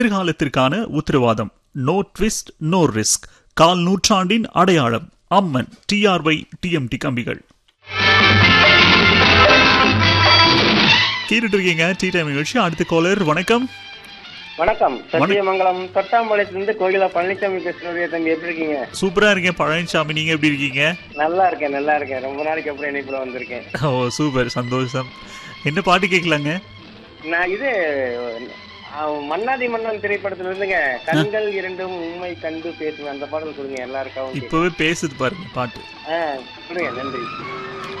எதிர்காலத்திற்கான உத்தரவாதம் no twist no risk கால் நூற்றாண்டின் அடையாளம் அம்மன் டிஆர்ஒய் டிஎம்டி கம்பிகள் கேட்டுட்டு இருக்கீங்க டி டைம் நிகழ்ச்சி அடுத்த காலர் வணக்கம் வணக்கம் சத்தியமங்கலம் தொட்டாம்பாளையத்திலிருந்து கோகிலா பழனிசாமி பேசுறவங்க தம்பி எப்படி இருக்கீங்க சூப்பரா இருக்கேன் பழனிசாமி நீங்க எப்படி இருக்கீங்க நல்லா இருக்கேன் நல்லா இருக்கேன் ரொம்ப நாளைக்கு அப்புறம் இணைப்புல வந்திருக்கேன் ஓ சூப்பர் சந்தோஷம் என்ன பாட்டு கேட்கலாங்க நான் இது அஹ், மன்னாதி மன்னன் திரைப்படத்துல இருந்துங்க கண்கள் இரண்டும் உண்மை கண்டு பேசுவேன் அந்த பாடல் கொடுங்க எல்லாருக்காகவும் இப்பவே பேசுது பாருங்க பாட்டு ஆ சொல்லுங்க நன்றி